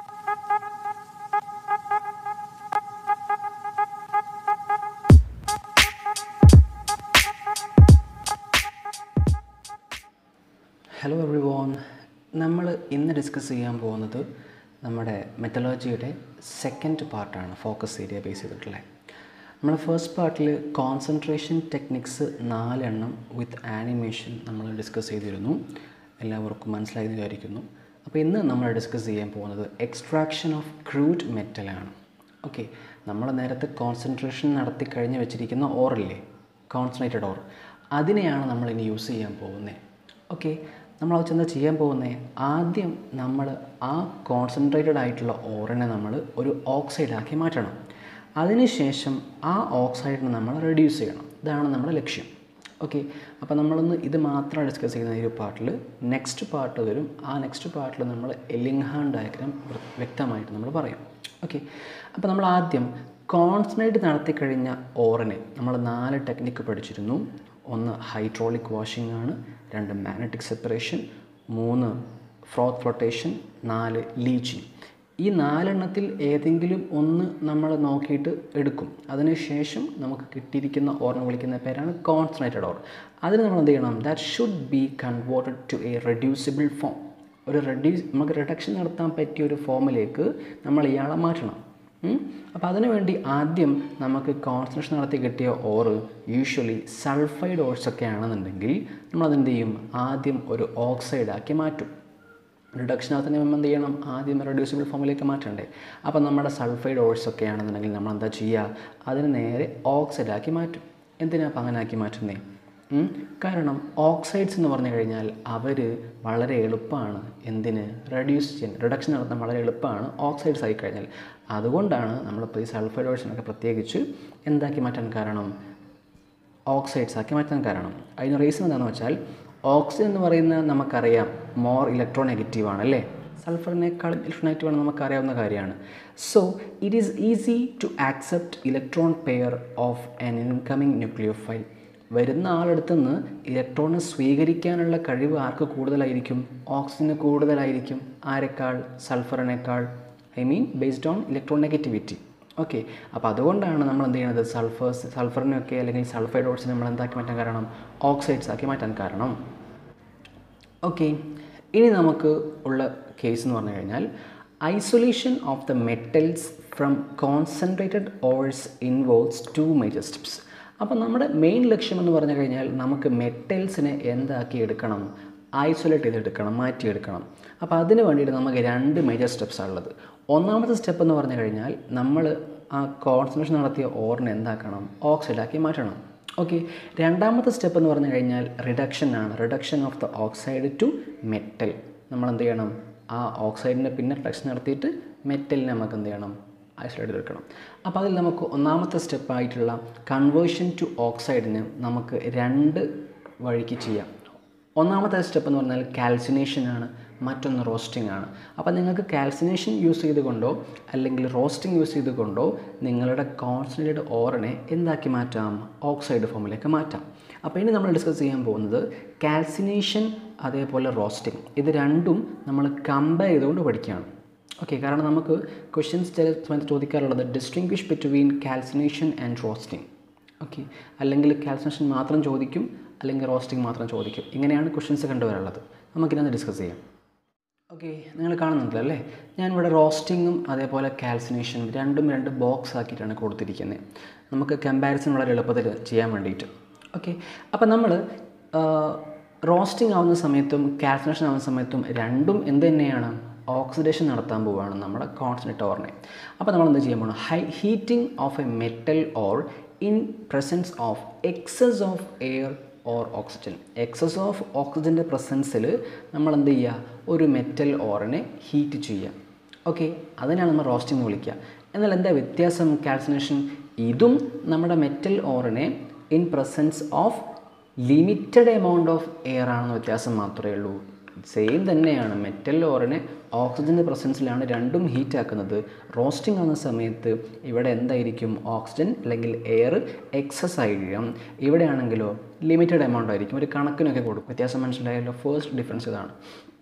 hello every von നമ്മൾ ഇന്ന് discuss ചെയ്യാൻ പോകുന്നത് നമ്മുടെ മെത്തലോജിയുടെ സെക്കൻഡ് പാർട്ടാണ് ഫോക്കസ് ഏരിയ ബേസ് ചെയ്തിട്ടുള്ളത് നമ്മൾ ഫസ്റ്റ് പാർട്ടിൽ കോൺസെൻട്രേഷൻ ടെക്നിക്സ് നാലെണ്ണം വിത്ത് ആനിമേഷൻ നമ്മൾ ഡിസ്കസ് ചെയ്തിരുന്നു എല്ലാവർക്കും മനസ്സിലായി എന്ന് വിചാരിക്കുന്നു അപ്പോൾ ഇന്ന് നമ്മൾ ഡിസ്കസ് ചെയ്യാൻ പോകുന്നത് എക്സ്ട്രാക്ഷൻ ഓഫ് ക്രൂഡ് മെറ്റലാണ് ഓക്കെ നമ്മൾ നേരത്തെ കോൺസെൻട്രേഷൻ നടത്തി കഴിഞ്ഞ് വെച്ചിരിക്കുന്ന ഓറല്ലേ കോൺസെൻട്രേറ്റഡ് ഓർ അതിനെയാണ് നമ്മൾ ഇനി യൂസ് ചെയ്യാൻ പോകുന്നത് ഓക്കെ നമ്മൾ അത് ചെന്ന് ചെയ്യാൻ പോകുന്നത് ആദ്യം നമ്മൾ ആ കോൺസെൻട്രേറ്റഡ് ആയിട്ടുള്ള ഓറിനെ നമ്മൾ ഒരു ഓക്സൈഡാക്കി മാറ്റണം അതിനുശേഷം ആ ഓക്സൈഡിനെ നമ്മൾ റെഡ്യൂസ് ചെയ്യണം ഇതാണ് നമ്മുടെ ലക്ഷ്യം ഓക്കെ അപ്പോൾ നമ്മളൊന്ന് ഇത് മാത്രം ഡിസ്കസ് ചെയ്യുന്ന ഈ ഒരു പാർട്ടിൽ നെക്സ്റ്റ് പാർട്ട് വരും ആ നെക്സ്റ്റ് പാർട്ടിൽ നമ്മൾ എലിംഗ്ഹാൻ ഡയഗ്രാം വ്യക്തമായിട്ട് നമ്മൾ പറയും ഓക്കെ അപ്പോൾ നമ്മൾ ആദ്യം കോൺസെൻട്രേറ്റ് നടത്തി കഴിഞ്ഞ ഓറിനെ നമ്മൾ നാല് ടെക്നിക്ക് പഠിച്ചിരുന്നു ഒന്ന് ഹൈഡ്രോളിക് വാഷിംഗ് ആണ് രണ്ട് മാഗ്നറ്റിക് സെപ്പറേഷൻ മൂന്ന് ഫ്രോത്ത് ഫ്ലോട്ടേഷൻ നാല് ലീച്ചിങ് ഈ നാലെണ്ണത്തിൽ ഏതെങ്കിലും ഒന്ന് നമ്മൾ നോക്കിയിട്ട് എടുക്കും അതിനുശേഷം നമുക്ക് കിട്ടിയിരിക്കുന്ന ഓറിനെ വിളിക്കുന്ന പേരാണ് കോൺസെൻട്രേറ്റഡ് ഓർ അതിന് നമ്മൾ എന്ത് ചെയ്യണം that should be converted to a reducible form ഒരു റെഡ്യൂസ് നമുക്ക് റിഡക്ഷൻ നടത്താൻ പറ്റിയ ഒരു ഫോമിലേക്ക് നമ്മൾ ഇയാളെ മാറ്റണം അപ്പോൾ അതിനുവേണ്ടി ആദ്യം നമുക്ക് കോൺസെൻട്രേഷൻ നടത്തി കിട്ടിയ ഓറ് യൂഷ്വലി സൾഫൈഡ് ഓർസ് ഒക്കെ ആണെന്നുണ്ടെങ്കിൽ നമ്മളതെന്ത് ചെയ്യും ആദ്യം ഒരു ഓക്സൈഡാക്കി മാറ്റും റിഡക്ഷൻ നടത്തുന്ന എന്ത് ചെയ്യണം ആദ്യം റെഡ്യൂസിബിൾ ഫോമിലേക്ക് മാറ്റണ്ടേ അപ്പോൾ നമ്മുടെ സൾഫൈഡ് ഓഴ്സ് ഒക്കെ ആണെന്നുണ്ടെങ്കിൽ നമ്മൾ എന്താ ചെയ്യുക അതിന് നേരെ ഓക്സൈഡാക്കി മാറ്റും എന്തിനാ അപ്പം അങ്ങനെ ആക്കി മാറ്റുന്നേ കാരണം ഓക്സൈഡ്സ് എന്ന് പറഞ്ഞു കഴിഞ്ഞാൽ അവർ വളരെ എളുപ്പമാണ് എന്തിന് റെഡ്യൂസ് ചെയ്യാൻ റിഡക്ഷൻ നടത്താൻ വളരെ എളുപ്പമാണ് ഓക്സൈഡ്സ് ആയി കഴിഞ്ഞാൽ അതുകൊണ്ടാണ് നമ്മളിപ്പോൾ ഈ സൾഫൈഡ് ഓഴ്സിനൊക്കെ പ്രത്യേകിച്ച് എന്താക്കി മാറ്റാൻ കാരണം ഓക്സൈഡ്സ് ആക്കി മാറ്റാൻ കാരണം അതിന് റീസൺ എന്താണെന്ന് വെച്ചാൽ ഓക്സിജൻ എന്ന് പറയുന്നത് നമുക്കറിയാം മോർ ഇലക്ട്രോ നെഗറ്റീവ് ആണ് അല്ലേ സൾഫറിനേക്കാളും ഇലക്ട്രോ നെഗറ്റീവ് ആണ് നമുക്കറിയാവുന്ന കാര്യമാണ് so it is easy to accept electron pair of an incoming nucleophile വരുന്ന ആളെടുത്ത് നിന്ന് ഇലക്ട്രോണിനെ സ്വീകരിക്കാനുള്ള കഴിവ് ആർക്ക് കൂടുതലായിരിക്കും ഓക്സിജന് കൂടുതലായിരിക്കും ആരെക്കാൾ സൾഫറിനേക്കാൾ I mean based on electron negativity okay അപ്പോൾ അതുകൊണ്ടാണ് നമ്മൾ എന്ത് ചെയ്യുന്നത് സൾഫേഴ്സ് സൾഫറിനൊക്കെ അല്ലെങ്കിൽ സൾഫൈഡ് ഓട്സിനെ നമ്മൾ എന്താക്കി മാറ്റാൻ കാരണം ഓക്സൈഡ്സ് ആക്കി മാറ്റാൻ കാരണം ഓക്കെ ഇനി നമുക്ക് ഉള്ള കേസ് എന്ന് പറഞ്ഞു കഴിഞ്ഞാൽ isolation of the metals from concentrated ores involves two major steps അപ്പോൾ നമ്മുടെ മെയിൻ ലക്ഷ്യം എന്ന് പറഞ്ഞു കഴിഞ്ഞാൽ നമുക്ക് മെറ്റൽസിനെ എന്താക്കി എടുക്കണം ഐസൊലേറ്റ് ചെയ്തെടുക്കണം മാറ്റിയെടുക്കണം അപ്പോൾ അതിന് വേണ്ടിയിട്ട് നമുക്ക് രണ്ട് മേജർ സ്റ്റെപ്സാണ് ഉള്ളത് ഒന്നാമത്തെ സ്റ്റെപ്പ് എന്ന് പറഞ്ഞു കഴിഞ്ഞാൽ നമ്മൾ ആ കോൺസെൻട്രേഷൻ നടത്തിയ ഓറിനെ എന്താക്കണം ഓക്സൈഡാക്കി മാറ്റണം ഓക്കെ രണ്ടാമത്തെ സ്റ്റെപ്പ് എന്ന് പറഞ്ഞു കഴിഞ്ഞാൽ റിഡക്ഷൻ ആണ് reduction of the oxide to metal നമ്മൾ എന്ത് ചെയ്യണം ആ ഓക്സൈഡിനെ പിന്നെ റിഡക്ഷൻ നടത്തിയിട്ട് മെറ്റലിനെ നമുക്ക് എന്ത് ചെയ്യണം ഐസൊലേറ്റ് എടുക്കണം അപ്പോൾ അതിൽ നമുക്ക് ഒന്നാമത്തെ സ്റ്റെപ്പായിട്ടുള്ള കൺവേർഷൻ ടു ഓക്സൈഡിന് നമുക്ക് രണ്ട് വഴിക്ക് ചെയ്യാം ഒന്നാമത്തെ സ്റ്റെപ്പ് എന്ന് പറഞ്ഞാൽ കാൽസിനേഷൻ ആണ് മറ്റൊന്ന് റോസ്റ്റിംഗ് ആണ് അപ്പോൾ നിങ്ങൾക്ക് കാൽസിനേഷൻ യൂസ് ചെയ്തുകൊണ്ടോ അല്ലെങ്കിൽ റോസ്റ്റിംഗ് യൂസ് ചെയ്തുകൊണ്ടോ നിങ്ങളുടെ കോൺസെൻട്രേറ്റഡ് ഓറിനെ എന്താക്കി മാറ്റാം ഓക്സൈഡ് ഫോമിലേക്ക് മാറ്റാം അപ്പോൾ ഇനി നമ്മൾ ഡിസ്കസ് ചെയ്യാൻ പോകുന്നത് കാൽസിനേഷൻ അതേപോലെ റോസ്റ്റിംഗ് ഇത് രണ്ടും നമ്മൾ കമ്പയർ ചെയ്തുകൊണ്ട് പഠിക്കുകയാണ് ഓക്കെ കാരണം നമുക്ക് ക്വസ്റ്റ്യൻസ് ചില സമയത്ത് ചോദിക്കാറുള്ളത് distinguish between calcination and roasting okay അല്ലെങ്കിൽ കാൽസിനേഷൻ മാത്രം ചോദിക്കും അല്ലെങ്കിൽ റോസ്റ്റിംഗ് മാത്രം ചോദിക്കും ഇങ്ങനെയാണ് ക്വസ്റ്റ്യൻസ് കണ്ടുവരാനുള്ളത് നമുക്കിനൊന്ന് ഡിസ്കസ് ചെയ്യാം ഓക്കെ നിങ്ങൾ കാണുന്നുണ്ടല്ലോ അല്ലേ ഞാനിവിടെ റോസ്റ്റിങ്ങും അതേപോലെ കാൽസിനേഷനും രണ്ടും രണ്ട് ബോക്സ് ആക്കിയിട്ടാണ് കൊടുത്തിരിക്കുന്നത് നമുക്ക് കമ്പാരിസൺ വളരെ എളുപ്പത്തിൽ ചെയ്യാൻ വേണ്ടിയിട്ട് ഓക്കെ അപ്പോൾ നമ്മൾ റോസ്റ്റിംഗ് ആവുന്ന സമയത്തും കാൽസിനേഷൻ ആവുന്ന സമയത്തും രണ്ടും എന്ത് തന്നെയാണ് ഓക്സിഡേഷൻ നടത്താൻ പോവുകയാണ് നമ്മുടെ കോൺസെൻട്രേറ്റ് ഓറിനെ അപ്പോൾ നമ്മൾ എന്ത് ചെയ്യാൻ പോകണം high heating of a metal ore in presence of excess of air or oxygen excess of ഓക്സിജൻ്റെ പ്രസൻസിൽ നമ്മൾ എന്ത് ചെയ്യുക ഒരു മെറ്റൽ ഓറിനെ ഹീറ്റ് ചെയ്യുക ഓക്കെ അതിനാണ് നമ്മൾ റോസ്റ്റിംഗ് വിളിക്കുക എന്നാൽ എന്താ വ്യത്യാസം കാൽസിനേഷൻ ഇതും നമ്മുടെ മെറ്റൽ ഓറിനെ in presence of limited amount of air ആണെന്ന വ്യത്യാസം മാത്രമേ ഉള്ളൂ സെയിം തന്നെയാണ് മെറ്റൽ ഓറിനെ ഓക്സിജൻ്റെ പ്രസൻസിലാണ് രണ്ടും ഹീറ്റ് ആക്കുന്നത് റോസ്റ്റിംഗ് ആവുന്ന സമയത്ത് ഇവിടെ എന്തായിരിക്കും ഓക്സിജൻ അല്ലെങ്കിൽ എയർ എക്സസ് ആയിരിക്കും ഇവിടെയാണെങ്കിലോ ലിമിറ്റഡ് എമൗണ്ട് ആയിരിക്കും ഒരു കണക്കിനൊക്കെ കൊടുക്കും വ്യത്യാസം മനസ്സിലായല്ലോ ഫസ്റ്റ് ഡിഫറൻസ് ഇതാണ്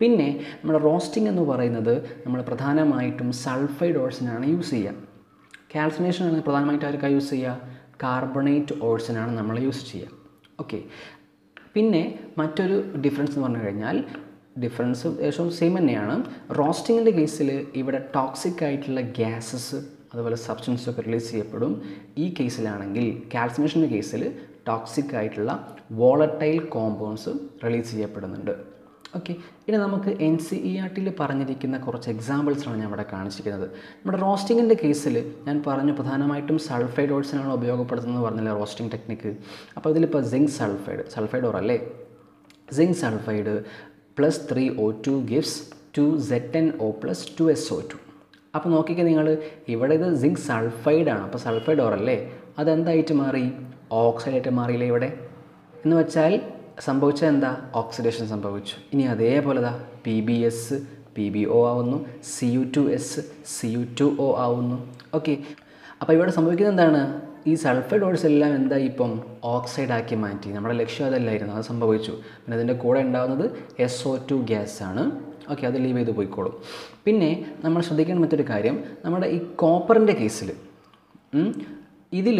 പിന്നെ നമ്മുടെ റോസ്റ്റിംഗ് എന്ന് പറയുന്നത് നമ്മൾ പ്രധാനമായിട്ടും സൾഫൈഡ് ഓഴ്സിനാണ് യൂസ് ചെയ്യുക കാൽസിനേഷൻ ആണ് പ്രധാനമായിട്ട് ആർക്കാണ് യൂസ് ചെയ്യുക കാർബണേറ്റ് ഓഴ്സിനാണ് നമ്മൾ യൂസ് ചെയ്യുക ഓക്കെ പിന്നെ മറ്റൊരു ഡിഫറൻസ് എന്ന് പറഞ്ഞു കഴിഞ്ഞാൽ ഡിഫറൻസ് ഏകദേശം സെയിം തന്നെയാണ് റോസ്റ്റിങ്ങിൻ്റെ കേസിൽ ഇവിടെ ടോക്സിക് ആയിട്ടുള്ള ഗ്യാസസ് അതുപോലെ സബ്സ്റ്റൻസ് ഒക്കെ റിലീസ് ചെയ്യപ്പെടും ഈ കേസിലാണെങ്കിൽ കാൽസിനേഷൻ്റെ കേസിൽ ടോക്സിക് ആയിട്ടുള്ള വോളറ്റൈൽ കോമ്പൗണ്ട്സ് റിലീസ് ചെയ്യപ്പെടുന്നുണ്ട് ഓക്കെ ഇനി നമുക്ക് എൻ സി ഇ ആർ ടിയിൽ പറഞ്ഞിരിക്കുന്ന കുറച്ച് എക്സാമ്പിൾസാണ് ഞാൻ ഇവിടെ കാണിച്ചിരിക്കുന്നത് നമ്മുടെ റോസ്റ്റിങ്ങിൻ്റെ കേസിൽ ഞാൻ പറഞ്ഞു പ്രധാനമായിട്ടും സൾഫൈഡ് ഓൾസിനാണ് ഉപയോഗപ്പെടുത്തുന്നത് പറഞ്ഞില്ല റോസ്റ്റിംഗ് ടെക്നിക്ക് അപ്പോൾ ഇതിലിപ്പോൾ സിങ്ക് സൾഫൈഡ് സൾഫൈഡ് ഓർ അല്ലേ zinc sulphide plus three O two gives two Z N O plus two S O two അപ്പോൾ നോക്കിക്കേ നിങ്ങൾ ഇവിടെ ഇത് സിങ്ക് സൾഫൈഡാണ് അപ്പോൾ സൾഫൈഡ് ഓർ അല്ലേ അതെന്തായിട്ട് മാറി ഓക്സൈഡായിട്ട് മാറിയില്ലേ ഇവിടെ എന്ന് വെച്ചാൽ സംഭവിച്ചത് എന്താ ഓക്സിഡേഷൻ സംഭവിച്ചു ഇനി അതേപോലെ ദാ P B S P B O ആവുന്നു C U two S C U two O ആവുന്നു ഓക്കെ അപ്പോൾ ഇവിടെ സംഭവിക്കുന്നത് എന്താണ് ഈ സൾഫൈഡ് ഓൾസ് എല്ലാം എന്താ ഇപ്പം ഓക്സൈഡ് ആക്കി മാറ്റി നമ്മുടെ ലക്ഷ്യം അതല്ലായിരുന്നു അത് സംഭവിച്ചു പിന്നെ അതിൻ്റെ കൂടെ ഉണ്ടാകുന്നത് എസ് ഒ ടു ഗ്യാസ് ആണ് ഓക്കെ അത് ലീവ് ചെയ്ത് പോയിക്കോളും പിന്നെ നമ്മൾ ശ്രദ്ധിക്കേണ്ട മറ്റൊരു കാര്യം നമ്മുടെ ഈ കോപ്പറിൻ്റെ കേസിൽ ഇതിൽ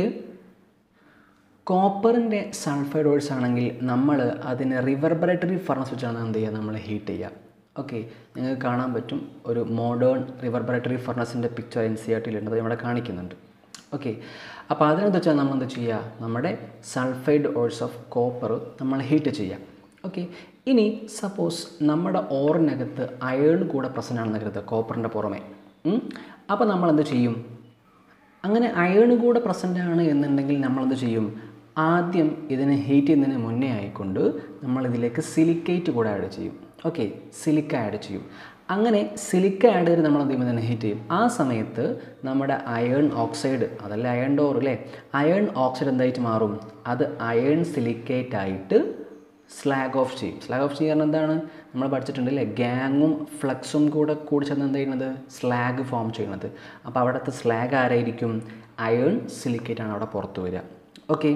കോപ്പറിൻ്റെ സൾഫൈഡ് ഓയിൽസ് ആണെങ്കിൽ നമ്മൾ അതിനെ റിവർബറേറ്ററി ഫർണസ് വെച്ചാണ് എന്ത് ചെയ്യുക നമ്മൾ ഹീറ്റ് ചെയ്യുക ഓക്കെ നിങ്ങൾക്ക് കാണാൻ പറ്റും ഒരു മോഡേൺ റിവർബറേറ്ററി ഫർണസിൻ്റെ പിക്ചർ എൻ സി ആർ ടിയിലുണ്ട് അത് ഇവിടെ കാണിക്കുന്നുണ്ട് ഓക്കെ അപ്പോൾ അതിനകത്ത് വെച്ചാൽ നമ്മൾ എന്ത് ചെയ്യുക നമ്മുടെ സൾഫൈഡ് ഓയിൽസ് ഓഫ് കോപ്പർ നമ്മൾ ഹീറ്റ് ചെയ്യുക ഓക്കെ ഇനി സപ്പോസ് നമ്മുടെ ഓറിനകത്ത് അയേൺ കൂടെ പ്രസൻ്റ് ആണെന്ന് കരുതുക കോപ്പറിൻ്റെ പുറമെ അപ്പോൾ നമ്മൾ എന്ത് ചെയ്യും അങ്ങനെ അയേൺ കൂടെ പ്രസൻ്റ് ആണ് എന്നുണ്ടെങ്കിൽ നമ്മളെന്ത് ചെയ്യും ആദ്യം ഇതിനെ ഹീറ്റ് ചെയ്യുന്നതിന് മുന്നേ ആയിക്കൊണ്ട് നമ്മൾ ഇതിലേക്ക് സിലിക്കേറ്റ് കൂടെ ആഡ് ചെയ്യും ഓക്കെ സിലിക്ക ആഡ് ചെയ്യും അങ്ങനെ സിലിക്ക ആഡ് ചെയ്ത് നമ്മൾ എന്ത് ചെയ്യുമ്പോൾ തന്നെ ഹീറ്റ് ചെയ്യും ആ സമയത്ത് നമ്മുടെ അയേൺ ഓക്സൈഡ് അതല്ല അയൺ ഡോർ അല്ലേ അയേൺ ഓക്സൈഡ് എന്തായിട്ട് മാറും അത് അയേൺ സിലിക്കേറ്റ് ആയിട്ട് സ്ലാഗ് ഓഫ് ചെയ്യും സ്ലാഗ് ഓഫ് ചെയ്യാൻ എന്താണ് നമ്മൾ പഠിച്ചിട്ടുണ്ട് അല്ലേ ഗ്യാങ്ങും ഫ്ലക്സും കൂടെ കൂടി ചേർന്ന് എന്ത് ചെയ്യുന്നത് സ്ലാഗ് ഫോം ചെയ്യുന്നത് അപ്പോൾ അവിടുത്തെ സ്ലാഗ് ആരായിരിക്കും അയേൺ സിലിക്കേറ്റ് ആണ് അവിടെ പുറത്ത് വരിക ഓക്കെ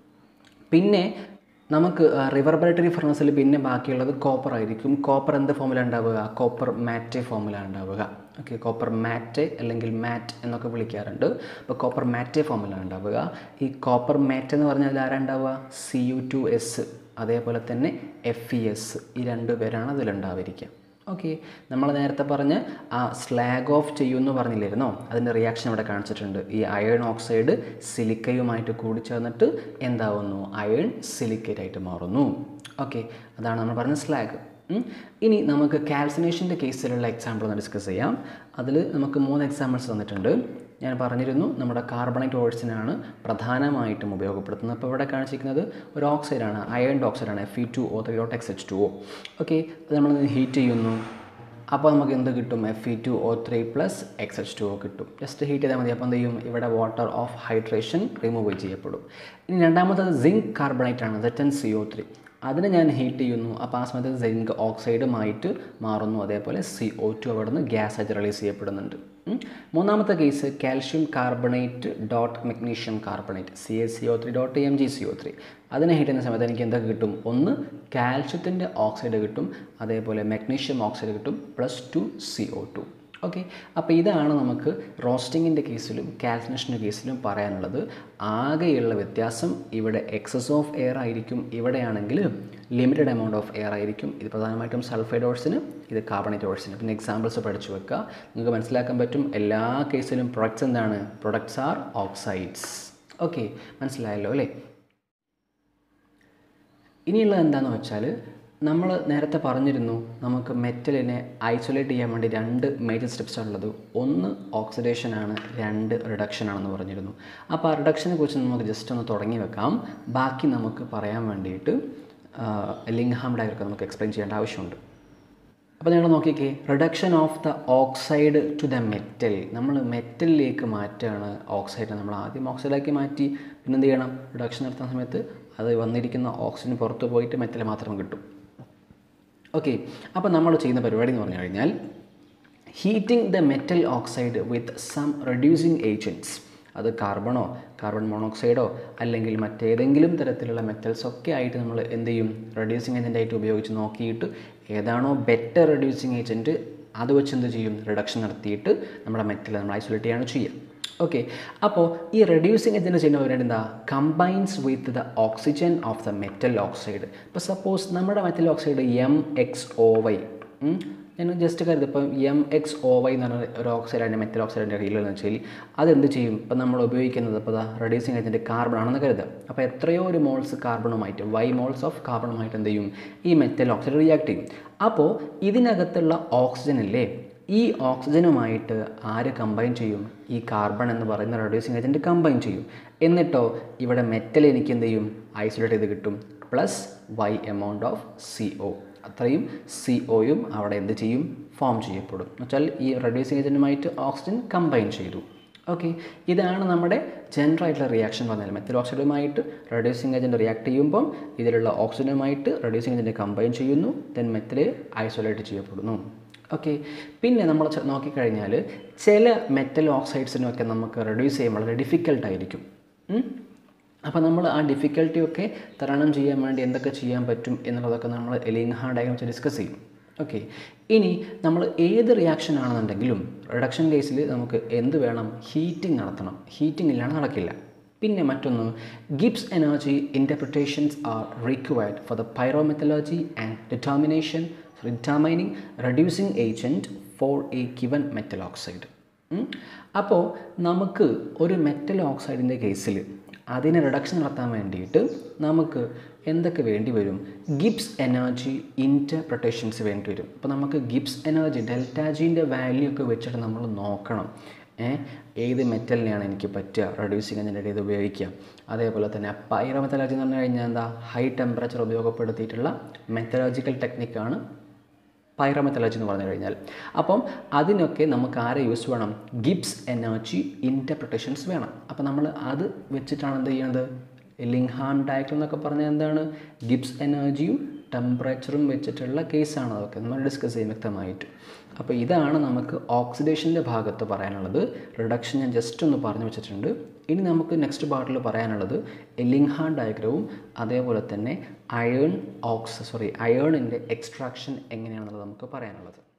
പിന്നെ നമുക്ക് റിവർബറേറ്ററി ഫർണസിൽ പിന്നെ ബാക്കിയുള്ളത് കോപ്പർ ആയിരിക്കും കോപ്പർ എന്ത് ഫോമിലാണ് ഉണ്ടാവുക കോപ്പർ മാറ്റെ ഫോമിലാണ് ഉണ്ടാവുക ഓക്കെ കോപ്പർ മാറ്റെ അല്ലെങ്കിൽ മാറ്റ് എന്നൊക്കെ വിളിക്കാറുണ്ട് അപ്പോൾ കോപ്പർ മാറ്റെ ഫോമിലാണ് ഉണ്ടാവുക ഈ കോപ്പർ മാറ്റ് എന്ന് പറഞ്ഞാൽ ആരാണ് ഉണ്ടാവുക സി യു ടു എസ് അതേപോലെ തന്നെ എഫ് ഇ എസ് ഈ രണ്ട് പേരാണ് അതിലുണ്ടാവുക ഓക്കെ നമ്മൾ നേരത്തെ പറഞ്ഞ് ആ സ്ലാഗ് ഓഫ് ചെയ്യുമെന്ന് പറഞ്ഞില്ലായിരുന്നോ അതിൻ്റെ റിയാക്ഷൻ ഇവിടെ കാണിച്ചിട്ടുണ്ട് ഈ അയേൺ ഓക്സൈഡ് സിലിക്കയുമായിട്ട് കൂടി ചേർന്നിട്ട് എന്താവുന്നു അയേൺ സിലിക്കേറ്റ് ആയിട്ട് മാറുന്നു ഓക്കെ അതാണ് നമ്മൾ പറഞ്ഞ സ്ലാഗ് ഇനി നമുക്ക് കാൽസിനേഷൻ്റെ കേസിലുള്ള എക്സാമ്പിൾ ഒന്ന് ഡിസ്കസ് ചെയ്യാം അതിൽ നമുക്ക് മൂന്ന് എക്സാമ്പിൾസ് തന്നിട്ടുണ്ട് ഞാൻ പറഞ്ഞിരുന്നു നമ്മുടെ കാർബണേറ്റ് ഓയിൽസിനാണ് പ്രധാനമായിട്ടും ഉപയോഗപ്പെടുത്തുന്നത് അപ്പോൾ ഇവിടെ കാണിച്ചിരിക്കുന്നത് ഒരു ഓക്സൈഡാണ് അയൺ ഓക്സൈഡാണ് F E two O three dot X H two O okay അത് നമ്മൾ ഹീറ്റ് ചെയ്യുന്നു അപ്പോൾ നമുക്ക് എന്ത് കിട്ടും F E two O three plus X H two O കിട്ടും ജസ്റ്റ് ഹീറ്റ് ചെയ്താൽ മതി അപ്പോൾ എന്ത് ചെയ്യും ഇവിടെ വാട്ടർ ഓഫ് ഹൈഡ്രേഷൻ റിമൂവ് ചെയ്യപ്പെടും ഇനി രണ്ടാമത്തത് സിങ്ക് കാർബണേറ്റ് ആണ് Z N C O three അതിനെ ഞാൻ ഹീറ്റ് ചെയ്യുന്നു അപ്പോൾ ആ സമയത്ത് സിങ്ക് ഓക്സൈഡുമായിട്ട് മാറുന്നു അതേപോലെ സി ഒ ടു അവിടെ നിന്ന് ഗ്യാസ് ആയിട്ട് റിലീസ് ചെയ്യപ്പെടുന്നുണ്ട് മൂന്നാമത്തെ case calcium carbonate dot magnesium carbonate C A C O three dot M G C O three അതിനെ ഹീറ്റ് ചെയ്യുന്ന സമയത്ത് എനിക്ക് എന്തൊക്കെ കിട്ടും ഒന്ന് കാൽഷ്യത്തിൻ്റെ ഓക്സൈഡ് കിട്ടും അതേപോലെ മെഗ്നീഷ്യം ഓക്സൈഡ് കിട്ടും plus two C O two okay അപ്പോൾ ഇതാണ് നമുക്ക് റോസ്റ്റിങ്ങിൻ്റെ കേസിലും കാൽസിനേഷൻ്റെ കേസിലും പറയാനുള്ളത് ആകെയുള്ള വ്യത്യാസം ഇവിടെ എക്സസ് ഓഫ് എയർ ആയിരിക്കും ഇവിടെയാണെങ്കിൽ ലിമിറ്റഡ് എമൗണ്ട് ഓഫ് എയർ ആയിരിക്കും ഇത് പ്രധാനമായിട്ടും സൾഫൈഡ് ഓഴ്സിന് ഇത് കാർബണേറ്റ് ഓഴ്സിന് പിന്നെ എക്സാമ്പിൾസ് പഠിച്ചു വെക്കുക നിങ്ങൾക്ക് മനസ്സിലാക്കാൻ പറ്റും എല്ലാ കേസിലും പ്രൊഡക്ട്സ് എന്താണ് പ്രൊഡക്ട്സ് ആർ ഓക്സൈഡ്സ് ഓക്കെ മനസ്സിലായല്ലോ അല്ലേ ഇനിയുള്ളത് എന്താണെന്ന് വെച്ചാൽ നമ്മൾ നേരത്തെ പറഞ്ഞിരുന്നു നമുക്ക് മെറ്റലിനെ ഐസൊലേറ്റ് ചെയ്യാൻ വേണ്ടി രണ്ട് മേജർ സ്റ്റെപ്സ് ഉള്ളത് ഒന്ന് ഓക്സിഡേഷൻ ആണ് രണ്ട് റിഡക്ഷൻ ആണെന്ന് പറഞ്ഞിരുന്നു അപ്പോൾ ആ റിഡക്ഷനെ കുറിച്ച് നമുക്ക് ജസ്റ്റ് ഒന്ന് തുടങ്ങി വെക്കാം ബാക്കി നമുക്ക് പറയാൻ വേണ്ടിയിട്ട് ലിംഗ്ഹാം ഡയഗ്രം നമുക്ക് എക്സ്പ്ലെയിൻ ചെയ്യേണ്ട ആവശ്യമുണ്ട് അപ്പോൾ നിങ്ങൾ നോക്കിക്കേ reduction of the oxide to the metal നമ്മൾ മെറ്റലിലേക്ക് മാറ്റുകയാണ് ഓക്സൈഡ് നമ്മൾ ആദ്യം ഓക്സൈഡാക്കി മാറ്റി പിന്നെ എന്ത് ചെയ്യണം റിഡക്ഷൻ നടത്തുന്ന സമയത്ത് അത് വന്നിരിക്കുന്ന ഓക്സിജൻ പുറത്ത് പോയിട്ട് മെറ്റൽ മാത്രം കിട്ടും ഓക്കെ അപ്പോൾ നമ്മൾ ചെയ്യുന്ന പരിപാടി എന്ന് പറഞ്ഞു കഴിഞ്ഞാൽ heating the metal oxide with some reducing agents അത് കാർബണോ കാർബൺ മോണോക്സൈഡോ അല്ലെങ്കിൽ മറ്റേതെങ്കിലും തരത്തിലുള്ള മെറ്റൽസ് ഒക്കെ ആയിട്ട് നമ്മൾ എന്ത് ചെയ്യും റെഡ്യൂസിങ് ഏജൻ്റ് ആയിട്ട് ഉപയോഗിച്ച് നോക്കിയിട്ട് ഏതാണോ ബെറ്റർ റെഡ്യൂസിങ് ഏജൻറ്റ് അത് വെച്ച് എന്ത് ചെയ്യും റിഡക്ഷൻ നടത്തിയിട്ട് നമ്മുടെ മെറ്റൽ നമ്മൾ ഐസൊലേറ്റ് ചെയ്യാണ് ചെയ്യുക ഓക്കെ അപ്പോൾ ഈ റെഡ്യൂസിങ് ഏജൻറ്റ് ചെയ്യുന്ന പറയുന്നത് എന്താ combines with the oxygen of the metal oxide ഇപ്പോൾ സപ്പോസ് നമ്മുടെ metal oxide M X O Y ഞാൻ ജസ്റ്റ് കരുത് ഇപ്പം എം എക്സ് ഒ വൈ എന്ന് പറഞ്ഞ ഒരു ഓക്സൈഡിൻ്റെ മെറ്റൽ ഓക്സൈഡിൻ്റെ റീലെന്ന് വെച്ചാൽ അതെന്ത് ചെയ്യും ഇപ്പം നമ്മൾ ഉപയോഗിക്കുന്നത് ഇപ്പോൾ റെഡ്യൂസിങ് ഏജൻറ്റ് കാർബൺ ആണെന്ന് കരുതുക അപ്പോൾ എത്രയോ ഒരു മോൾസ് കാർബണുമായിട്ട് വൈ മോൾസ് ഓഫ് കാർബണുമായിട്ട് എന്ത് ചെയ്യും ഈ മെറ്റൽ ഓക്സൈഡ് റിയാക്ട് ചെയ്യും അപ്പോൾ ഇതിനകത്തുള്ള ഓക്സിജൻ ഇല്ലേ ഈ ഓക്സിജനുമായിട്ട് ആര് കമ്പൈൻ ചെയ്യും ഈ കാർബൺ എന്ന് പറയുന്ന റെഡ്യൂസിങ് ഏജൻറ്റ് കമ്പൈൻ ചെയ്യും എന്നിട്ടോ ഇവിടെ മെറ്റൽ എനിക്ക് എന്ത് ചെയ്യും ഐസൊലേറ്റ് ചെയ്ത് കിട്ടും plus Y amount of C O അത്രയും സി ഒയും അവിടെ എന്ത് ചെയ്യും ഫോം ചെയ്യപ്പെടും എന്ന് വെച്ചാൽ ഈ റെഡ്യൂസിങ് ഏജൻറ്റുമായിട്ട് ഓക്സിജൻ കമ്പൈൻ ചെയ്തു ഓക്കെ ഇതാണ് നമ്മുടെ ജനറൽ ആയിട്ടുള്ള റിയാക്ഷൻ പറഞ്ഞാൽ മെത്തൽ ഓക്സൈഡുമായിട്ട് റെഡ്യൂസിങ് ഏജൻറ്റ് റിയാക്ട് ചെയ്യുമ്പം ഇതിലുള്ള ഓക്സിജനുമായിട്ട് റെഡ്യൂസിങ് ഏജൻറ്റ് കമ്പൈൻ ചെയ്യുന്നു ദെൻ മെത്തൽ ഐസൊലേറ്റ് ചെയ്യപ്പെടുന്നു ഓക്കെ പിന്നെ നമ്മൾ ചെ- നോക്കിക്കഴിഞ്ഞാൽ ചില മെറ്റൽ ഓക്സൈഡ്സിനൊക്കെ നമുക്ക് റെഡ്യൂസ് ചെയ്യാൻ വളരെ ഡിഫിക്കൽട്ടായിരിക്കും അപ്പോൾ നമ്മൾ ആ ഡിഫിക്കൽട്ടിയൊക്കെ തരണം ചെയ്യാൻ വേണ്ടി എന്തൊക്കെ ചെയ്യാൻ പറ്റും എന്നുള്ളതൊക്കെ നമ്മൾ എലിംഗ് ഡയഗ്രം വെച്ച് ഡിസ്കസ് ചെയ്യും ഓക്കെ ഇനി നമ്മൾ ഏത് റിയാക്ഷൻ ആണെന്നുണ്ടെങ്കിലും റിഡക്ഷൻ കേസിൽ നമുക്ക് എന്ത് വേണം ഹീറ്റിംഗ് നടത്തണം ഹീറ്റിംഗ് ഇല്ലാണ്ട് നടക്കില്ല പിന്നെ മറ്റൊന്ന് Gibbs energy interpretations are required for the pyrometallurgy and determination determining reducing agent for a given metal oxide അപ്പോൾ നമുക്ക് ഒരു മെറ്റൽ ഓക്സൈഡിൻ്റെ കേസിൽ അതിനെ റിഡക്ഷൻ നടത്താൻ വേണ്ടിയിട്ട് നമുക്ക് എന്തൊക്കെ വേണ്ടി വരും ഗിബ്സ് എനർജി ഇൻറ്റർപ്രിട്ടേഷൻസ് വേണ്ടി വരും അപ്പോൾ നമുക്ക് ഗിബ്സ് എനർജി ഡെൽറ്റാജീൻ്റെ വാല്യൂ ഒക്കെ വെച്ചിട്ട് നമ്മൾ നോക്കണം ഏ, ഏത് മെറ്റലിനെയാണ് എനിക്ക് പറ്റുക റെഡ്യൂസിങ് അതിൻ്റെ ഇത് ഉപയോഗിക്കുക അതേപോലെ തന്നെ പൈറോമെത്തലജി എന്ന് പറഞ്ഞു കഴിഞ്ഞാൽ എന്താ ഹൈ ടെമ്പറേച്ചർ ഉപയോഗപ്പെടുത്തിയിട്ടുള്ള മെത്തലോജിക്കൽ ടെക്നിക്കാണ് പൈറോമെത്തലജി എന്ന് പറഞ്ഞു കഴിഞ്ഞാൽ അപ്പം അതിനൊക്കെ നമുക്ക് ആരെ യൂസ് വേണം ഗിബ്സ് എനർജി ഇൻറ്റർപ്രിട്ടേഷൻസ് വേണം അപ്പം നമ്മൾ അത് വെച്ചിട്ടാണ് എന്ത് ചെയ്യുന്നത് ലിങ്ഹാം ഡയഗ്രം എന്നൊക്കെ പറഞ്ഞാൽ എന്താണ് ഗിബ്സ് എനർജിയും ടെമ്പറേച്ചറും വെച്ചിട്ടുള്ള കേസാണ് അതൊക്കെ നമ്മൾ ഡിസ്കസ് ചെയ്യും വ്യക്തമായിട്ട് അപ്പോൾ ഇതാണ് നമുക്ക് ഓക്സിഡേഷൻ്റെ ഭാഗത്ത് പറയാനുള്ളത് റിഡക്ഷൻ ഞാൻ ജസ്റ്റ് ഒന്ന് പറഞ്ഞു വെച്ചിട്ടുണ്ട് ഇനി നമുക്ക് നെക്സ്റ്റ് പാർട്ടിൽ പറയാനുള്ളത് ലിങ്ഹാൻ ഡയഗ്രവും അതേപോലെ തന്നെ അയേൺ ഓക്സ് സോറി അയേണിൻ്റെ എക്സ്ട്രാക്ഷൻ എങ്ങനെയാണെന്നുള്ളത് നമുക്ക് പറയാനുള്ളത്